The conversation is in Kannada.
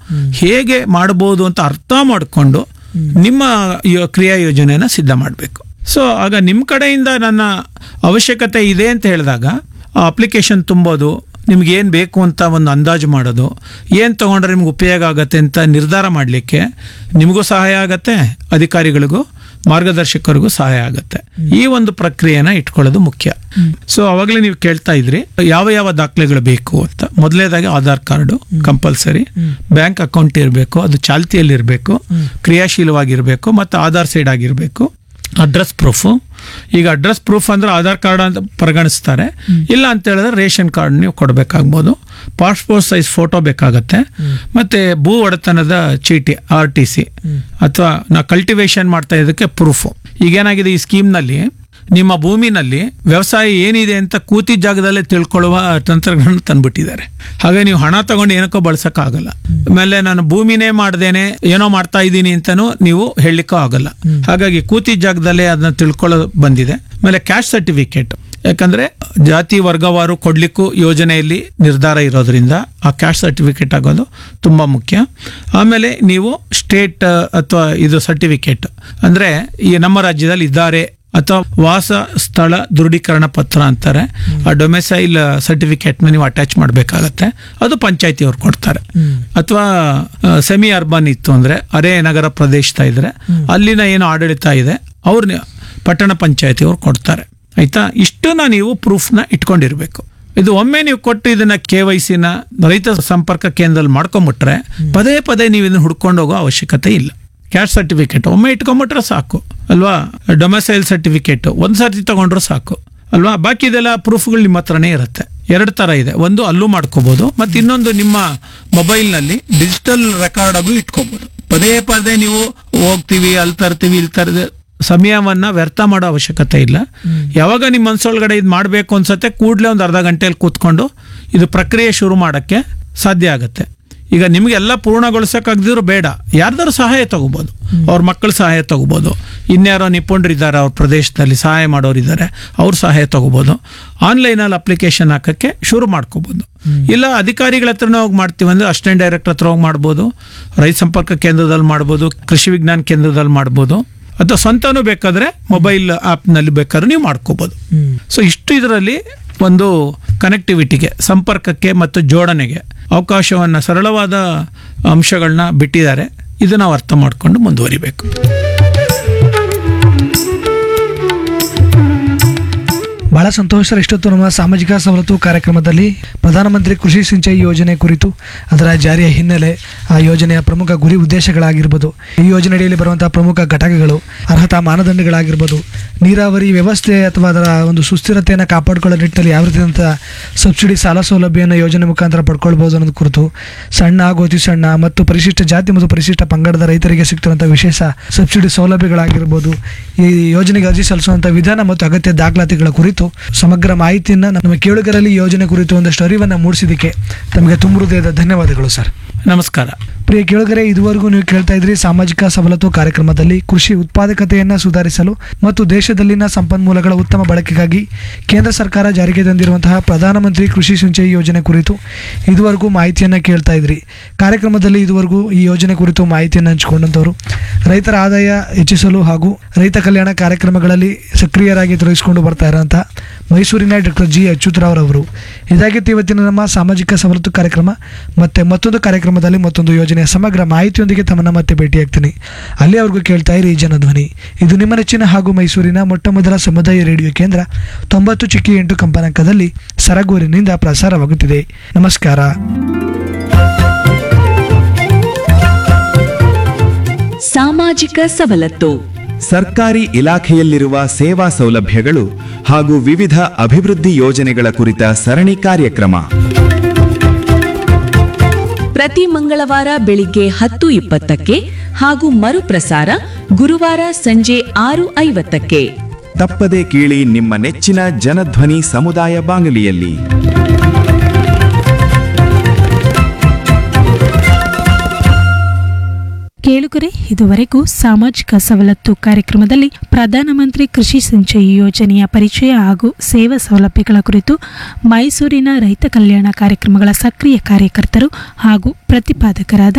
ಹೇಗೆ ಮಾಡಬಹುದು ಅಂತ ಅರ್ಥ ಮಾಡಿಕೊಂಡು ನಿಮ್ಮ ಯೋ- ಕ್ರಿಯಾ ಯೋಜನೆಯನ್ನ ಸಿದ್ಧ ಮಾಡಬೇಕು ಸೊ ಆಗ ನಿಮ್ಮ ಕಡೆಯಿಂದ ನನ್ನ ಅವಶ್ಯಕತೆ ಇದೆ ಅಂತ ಹೇಳಿದಾಗ ಆ ಅಪ್ಲಿಕೇಶನ್ ತುಂಬೋದು ನಿಮ್ಗೆ ಏನು ಬೇಕು ಅಂತ ಒಂದು ಅಂದಾಜು ಮಾಡೋದು ಏನು ತೊಗೊಂಡ್ರೆ ನಿಮ್ಗೆ ಉಪಯೋಗ ಆಗುತ್ತೆ ಅಂತ ನಿರ್ಧಾರ ಮಾಡಲಿಕ್ಕೆ ನಿಮಗೂ ಸಹಾಯ ಆಗತ್ತೆ ಅಧಿಕಾರಿಗಳಿಗೂ ಮಾರ್ಗದರ್ಶಕರಿಗೂ ಸಹಾಯ ಆಗುತ್ತೆ ಈ ಒಂದು ಪ್ರಕ್ರಿಯೆನ ಇಟ್ಕೊಳ್ಳೋದು ಮುಖ್ಯ ಸೊ ಅವಾಗಲೇ ನೀವು ಕೇಳ್ತಾ ಇದ್ರಿ ಯಾವ ಯಾವ ದಾಖಲೆಗಳು ಬೇಕು ಅಂತ ಮೊದಲನೇದಾಗಿ Aadhaar card compulsory bank account ಇರಬೇಕು ಅದು ಚಾಲ್ತಿಯಲ್ಲಿ ಇರಬೇಕು ಕ್ರಿಯಾಶೀಲವಾಗಿರಬೇಕು ಮತ್ತು ಆಧಾರ್ ಸೈಡ್ ಆಗಿರಬೇಕು ಅಡ್ರೆಸ್ ಪ್ರೂಫು ಈಗ ಅಡ್ರೆಸ್ ಪ್ರೂಫ್ ಅಂದ್ರೆ ಆಧಾರ್ ಕಾರ್ಡ್ ಅಂತ ಪರಿಗಣಿಸ್ತಾರೆ ಇಲ್ಲ ಅಂತ ಹೇಳಿದ್ರೆ ರೇಷನ್ ಕಾರ್ಡ್ ನೀವು ಕೊಡಬೇಕಾಗ್ಬೋದು ಪಾಸ್ಪೋರ್ಟ್ ಸೈಜ್ ಫೋಟೋ ಬೇಕಾಗತ್ತೆ ಮತ್ತೆ ಭೂ ಒಡೆತನದ ಚೀಟಿ ಆರ್ ಟಿ ಸಿ ಅಥವಾ ನಾ ಕಲ್ಟಿವೇಶನ್ ಮಾಡ್ತಾ ಇದ್ದಕ್ಕೆ ಪ್ರೂಫು ಈಗೇನಾಗಿದೆ ಈ ಸ್ಕೀಮ್ನಲ್ಲಿ ನಿಮ್ಮ ಭೂಮಿನಲ್ಲಿ ವ್ಯವಸಾಯ ಏನಿದೆ ಅಂತ ಕೂತಿದ್ದ ಜಾಗದಲ್ಲೇ ತಿಳ್ಕೊಳ್ಳುವ ತಂತ್ರಗಳನ್ನು ತಂದ್ಬಿಟ್ಟಿದ್ದಾರೆ ಹಾಗೆ ನೀವು ಹಣ ತಗೊಂಡು ಏನಕ್ಕೋ ಬಳಸಕ್ಕಾಗಲ್ಲ ಆಮೇಲೆ ನಾನು ಭೂಮಿನೇ ಮಾಡ್ದೇನೆ ಏನೋ ಮಾಡ್ತಾ ಇದ್ದೀನಿ ಅಂತಾನು ನೀವು ಹೇಳಲಿಕ್ಕೂ ಆಗಲ್ಲ ಹಾಗಾಗಿ ಕೂತಿದ್ದ ಜಾಗದಲ್ಲೇ ಅದನ್ನ ತಿಳ್ಕೊಳ್ಳೋ ಬಂದಿದೆ ಆಮೇಲೆ ಕ್ಯಾಶ್ ಸರ್ಟಿಫಿಕೇಟ್ ಯಾಕಂದ್ರೆ ಜಾತಿ ವರ್ಗವಾರು ಕೊಡ್ಲಿಕ್ಕೂ ಯೋಜನೆಯಲ್ಲಿ ನಿರ್ಧಾರ ಇರೋದ್ರಿಂದ ಆ ಕ್ಯಾಶ್ ಸರ್ಟಿಫಿಕೇಟ್ ಆಗೋದು ತುಂಬಾ ಮುಖ್ಯ ಆಮೇಲೆ ನೀವು ಸ್ಟೇಟ್ ಅಥವಾ ಇದು ಸರ್ಟಿಫಿಕೇಟ್ ಅಂದ್ರೆ ಈ ನಮ್ಮ ರಾಜ್ಯದಲ್ಲಿ ಇದ್ದಾರೆ ಅಥವಾ ವಾಸ ಸ್ಥಳ ದೃಢೀಕರಣ ಪತ್ರ ಅಂತಾರೆ ಆ ಡೊಮೆಸೈಲ್ ಸರ್ಟಿಫಿಕೇಟ್ ನೀವು ಅಟ್ಯಾಚ್ ಮಾಡಬೇಕಾಗತ್ತೆ ಅದು ಪಂಚಾಯತಿ ಅವ್ರು ಕೊಡ್ತಾರೆ ಅಥವಾ ಸೆಮಿ ಅರ್ಬನ್ ಇತ್ತು ಅಂದ್ರೆ ಅರೆ ನಗರ ಪ್ರದೇಶ ಇದ್ರೆ ಅಲ್ಲಿನ ಏನು ಆಡಳಿತ ಇದೆ ಅವ್ರನ್ನ ಪಟ್ಟಣ ಪಂಚಾಯತಿ ಅವ್ರು ಕೊಡ್ತಾರೆ ಆಯ್ತಾ ಇಷ್ಟನ್ನ ನೀವು ಪ್ರೂಫ್ನ ಇಟ್ಕೊಂಡಿರ್ಬೇಕು ಇದು ಒಮ್ಮೆ ನೀವು ಕೊಟ್ಟು ಇದನ್ನ ಕೆ ವೈ ಸಿನ ರೈತ ಸಂಪರ್ಕ ಕೇಂದ್ರದಲ್ಲಿ ಮಾಡ್ಕೊಂಬಿಟ್ರೆ ಪದೇ ಪದೇ ನೀವು ಇದನ್ನ ಹುಡ್ಕೊಂಡು ಹೋಗೋ ಅವಶ್ಯಕತೆ ಇಲ್ಲ ಕ್ಯಾಶ್ ಸರ್ಟಿಫಿಕೇಟ್ ಒಮ್ಮೆ ಇಟ್ಕೊಂಬಿಟ್ರೆ ಸಾಕು ಅಲ್ವಾ ಡೊಮೆಸೈಲ್ ಸರ್ಟಿಫಿಕೇಟ್ ಒಂದ್ ಸರ್ತಿ ತಗೊಂಡ್ರೆ ಸಾಕು ಅಲ್ವಾ ಬಾಕಿ ಇದೆಲ್ಲ ಪ್ರೂಫ್ಗಳು ನಿಮ್ಮ ಹತ್ರನೇ ಇರುತ್ತೆ ಎರಡು ತರ ಇದೆ ಒಂದು ಅಲ್ಲೂ ಮಾಡ್ಕೋಬಹುದು ಮತ್ತೆ ಇನ್ನೊಂದು ನಿಮ್ಮ ಮೊಬೈಲ್ನಲ್ಲಿ ಡಿಜಿಟಲ್ ರೆಕಾರ್ಡ್ ಆಗು ಇಟ್ಕೋಬಹುದು ಪದೇ ಪದೇ ನೀವು ಹೋಗ್ತೀವಿ ಅಲ್ಲಿ ತರ್ತೀವಿ ಇಲ್ಲಿ ತರದೆ ಸಮಯವನ್ನ ವ್ಯರ್ಥ ಮಾಡೋ ಅವಶ್ಯಕತೆ ಇಲ್ಲ ಯಾವಾಗ ನಿಮ್ಮ ಮನ್ಸೊಳಗಡೆ ಇದು ಮಾಡಬೇಕು ಅನ್ಸತ್ತೆ ಕೂಡಲೇ ಒಂದು ಅರ್ಧ ಗಂಟೆಯಲ್ಲಿ ಕೂತ್ಕೊಂಡು ಇದು ಪ್ರಕ್ರಿಯೆ ಶುರು ಮಾಡೋಕ್ಕೆ ಸಾಧ್ಯ ಆಗುತ್ತೆ ಈಗ ನಿಮ್ಗೆ ಎಲ್ಲ ಪೂರ್ಣಗೊಳಿಸೋಕ್ಕಾಗದಿದ್ರು ಬೇಡ ಯಾರ್ದಾರು ಸಹಾಯ ತಗೋಬೋದು ಅವ್ರ ಮಕ್ಕಳ ಸಹಾಯ ತಗೋಬೋದು ಇನ್ಯಾರೋ ನಿಪುಣರು ಇದ್ದಾರೆ ಅವ್ರ ಪ್ರದೇಶದಲ್ಲಿ ಸಹಾಯ ಮಾಡೋರು ಇದ್ದಾರೆ ಅವ್ರ ಸಹಾಯ ತಗೋಬೋದು ಆನ್ಲೈನಲ್ಲಿ ಅಪ್ಲಿಕೇಶನ್ ಹಾಕಕ್ಕೆ ಶುರು ಮಾಡ್ಕೋಬೋದು ಇಲ್ಲ ಅಧಿಕಾರಿಗಳ ಹತ್ರನೇ ಹೋಗಿ ಮಾಡ್ತೀವಿ ಅಂದ್ರೆ ಅಸಿಸ್ಟೆಂಟ್ ಡೈರೆಕ್ಟರ್ ಹತ್ರ ಹೋಗಿ ಮಾಡ್ಬೋದು ರೈತ ಸಂಪರ್ಕ ಕೇಂದ್ರದಲ್ಲಿ ಮಾಡ್ಬೋದು ಕೃಷಿ ವಿಜ್ಞಾನ ಕೇಂದ್ರದಲ್ಲಿ ಮಾಡ್ಬೋದು ಅಥವಾ ಸ್ವಂತನೂ ಬೇಕಾದ್ರೆ ಮೊಬೈಲ್ ಆ್ಯಪ್ನಲ್ಲಿ ಬೇಕಾದ್ರೆ ನೀವು ಮಾಡ್ಕೋಬೋದು ಸೊ ಇಷ್ಟು ಇದರಲ್ಲಿ ಒಂದು ಕನೆಕ್ಟಿವಿಟಿಗೆ ಸಂಪರ್ಕಕ್ಕೆ ಮತ್ತು ಜೋಡಣೆಗೆ ಅವಕಾಶವನ್ನು ಸರಳವಾದ ಅಂಶಗಳನ್ನ ಬಿಟ್ಟಿದ್ದಾರೆ ಇದು ನಾವು ಅರ್ಥ ಮಾಡಿಕೊಂಡು ಮುಂದುವರಿಬೇಕು ಬಹಳ ಸಂತೋಷ ಸರ್ ಇಷ್ಟೊತ್ತು ನಮ್ಮ ಸಾಮಾಜಿಕ ಸವಲತ್ತು ಕಾರ್ಯಕ್ರಮದಲ್ಲಿ ಪ್ರಧಾನಮಂತ್ರಿ ಕೃಷಿ ಸಿಂಚಾಯಿ ಯೋಜನೆ ಕುರಿತು ಅದರ ಜಾರಿಯ ಹಿನ್ನೆಲೆ ಆ ಯೋಜನೆಯ ಪ್ರಮುಖ ಗುರಿ ಉದ್ದೇಶಗಳಾಗಿರ್ಬೋದು ಈ ಯೋಜನೆಯಡಿಯಲ್ಲಿ ಬರುವಂತಹ ಪ್ರಮುಖ ಘಟಕಗಳು ಅರ್ಹತಾ ಮಾನದಂಡಗಳಾಗಿರ್ಬೋದು ನೀರಾವರಿ ವ್ಯವಸ್ಥೆ ಅಥವಾ ಅದರ ಒಂದು ಸುಸ್ಥಿರತೆಯನ್ನು ಕಾಪಾಡಿಕೊಳ್ಳೋ ನಿಟ್ಟಿನಲ್ಲಿ ಯಾವ ರೀತಿಯಾದಂಥ ಸಬ್ಸಿಡಿ ಸಾಲ ಸೌಲಭ್ಯವನ್ನು ಯೋಜನೆ ಮುಖಾಂತರ ಪಡ್ಕೊಳ್ಬೋದು ಅನ್ನೋದು ಕುರಿತು ಸಣ್ಣ ಹಾಗೂ ಅತಿ ಸಣ್ಣ ಮತ್ತು ಪರಿಶಿಷ್ಟ ಜಾತಿ ಮತ್ತು ಪರಿಶಿಷ್ಟ ಪಂಗಡದ ರೈತರಿಗೆ ಸಿಗ್ತಿರುವಂಥ ವಿಶೇಷ ಸಬ್ಸಿಡಿ ಸೌಲಭ್ಯಗಳಾಗಿರ್ಬೋದು ಈ ಯೋಜನೆಗೆ ಅರ್ಜಿ ಸಲ್ಲಿಸುವಂಥ ವಿಧಾನ ಮತ್ತು ಅಗತ್ಯ ದಾಖಲಾತಿಗಳ ಕುರಿತು ಸಮಗ್ರ ಮಾಹಿತಿಯನ್ನ ನಮ್ಮ ಕೇಳುಗರಲ್ಲಿ ಈ ಯೋಜನೆ ಕುರಿತು ಒಂದಷ್ಟು ಅರಿವನ್ನು ಮೂಡಿಸಿದ್ದಕ್ಕೆ ತಮಗೆ ತುಂಬ ಹೃದಯದ ಧನ್ಯವಾದಗಳು ಸರ್ ನಮಸ್ಕಾರ ಪ್ರಿಯ ಕೇಳುಗರೆ ಇದುವರೆಗೂ ನೀವು ಕೇಳ್ತಾ ಇದ್ರಿ ಸಾಮಾಜಿಕ ಸವಲತ್ತು ಕಾರ್ಯಕ್ರಮದಲ್ಲಿ ಕೃಷಿ ಉತ್ಪಾದಕತೆಯನ್ನು ಸುಧಾರಿಸಲು ಮತ್ತು ದೇಶದಲ್ಲಿನ ಸಂಪನ್ಮೂಲಗಳ ಉತ್ತಮ ಬಳಕೆಗಾಗಿ ಕೇಂದ್ರ ಸರ್ಕಾರ ಜಾರಿಗೆ ತಂದಿರುವಂತಹ ಪ್ರಧಾನಮಂತ್ರಿ ಕೃಷಿ ಸಿಂಚಾಯಿ ಯೋಜನೆ ಕುರಿತು ಇದುವರೆಗೂ ಮಾಹಿತಿಯನ್ನು ಕೇಳ್ತಾ ಇದ್ರಿ ಕಾರ್ಯಕ್ರಮದಲ್ಲಿ ಇದುವರೆಗೂ ಈ ಯೋಜನೆ ಕುರಿತು ಮಾಹಿತಿಯನ್ನು ಹಂಚಿಕೊಂಡಂಥವರು ರೈತರ ಆದಾಯ ಹೆಚ್ಚಿಸಲು ಹಾಗೂ ರೈತ ಕಲ್ಯಾಣ ಕಾರ್ಯಕ್ರಮಗಳಲ್ಲಿ ಸಕ್ರಿಯರಾಗಿ ತೊಡಗಿಸಿಕೊಂಡು ಬರ್ತಾ ಇರೋಂಥ ಮೈಸೂರಿನ ಡಾಕ್ಟರ್ ಜಿ ಅಚ್ಯುತರಾವ್ರವರು ಇದಾಗಿತ್ತು ಇವತ್ತಿನ ನಮ್ಮ ಸಾಮಾಜಿಕ ಸವಲತ್ತು ಕಾರ್ಯಕ್ರಮ ಮತ್ತೆ ಮತ್ತೊಂದು ಕಾರ್ಯಕ್ರಮದಲ್ಲಿ ಮತ್ತೊಂದು ಯೋಜನೆಯ ಸಮಗ್ರ ಮಾಹಿತಿಯೊಂದಿಗೆ ತಮ್ಮನ್ನ ಮತ್ತೆ ಭೇಟಿಯಾಗ್ತೀನಿ ಅಲ್ಲಿಯವರೆಗೂ ಕೇಳ್ತಾ ಇರಿ ಜನಧ್ವನಿ ಇದು ನಿಮ್ಮ ನೆಚ್ಚಿನ ಹಾಗೂ ಮೈಸೂರಿನ ಮೊಟ್ಟ ಮೊದಲ ಸಮುದಾಯ ರೇಡಿಯೋ ಕೇಂದ್ರ ತೊಂಬತ್ತು ಚಿಕ್ಕಿ ಎಂಟು ಕಂಪನಾಂಕದಲ್ಲಿ ಸರಗೂರಿನಿಂದ ಪ್ರಸಾರವಾಗುತ್ತಿದೆ ನಮಸ್ಕಾರ ಸಾಮಾಜಿಕ ಸವಲತ್ತು ಸರ್ಕಾರಿ ಇಲಾಖೆಯಲ್ಲಿರುವ ಸೇವಾ ಸೌಲಭ್ಯಗಳು ಹಾಗೂ ವಿವಿಧ ಅಭಿವೃದ್ಧಿ ಯೋಜನೆಗಳ ಕುರಿತ ಸರಣಿ ಕಾರ್ಯಕ್ರಮ ಪ್ರತಿ ಮಂಗಳವಾರ ಬೆಳಿಗ್ಗೆ ಹತ್ತು ಇಪ್ಪತ್ತಕ್ಕೆ ಹಾಗೂ ಮರುಪ್ರಸಾರ ಗುರುವಾರ ಸಂಜೆ ಆರು ಐವತ್ತಕ್ಕೆ ತಪ್ಪದೆ ಕೇಳಿ ನಿಮ್ಮ ನೆಚ್ಚಿನ ಜನಧ್ವನಿ ಸಮುದಾಯ ಬಾನುಲಿಯಲ್ಲಿ ಕೇಳುಗರೆ ಇದುವರೆಗೂ ಸಾಮಾಜಿಕ ಸವಲತ್ತು ಕಾರ್ಯಕ್ರಮದಲ್ಲಿ ಪ್ರಧಾನಮಂತ್ರಿ ಕೃಷಿ ಸಿಂಚಾಯಿ ಯೋಜನೆಯ ಪರಿಚಯ ಹಾಗೂ ಸೇವಾ ಸೌಲಭ್ಯಗಳ ಕುರಿತು ಮೈಸೂರಿನ ರೈತ ಕಲ್ಯಾಣ ಕಾರ್ಯಕ್ರಮಗಳ ಸಕ್ರಿಯ ಕಾರ್ಯಕರ್ತರು ಹಾಗೂ ಪ್ರತಿಪಾದಕರಾದ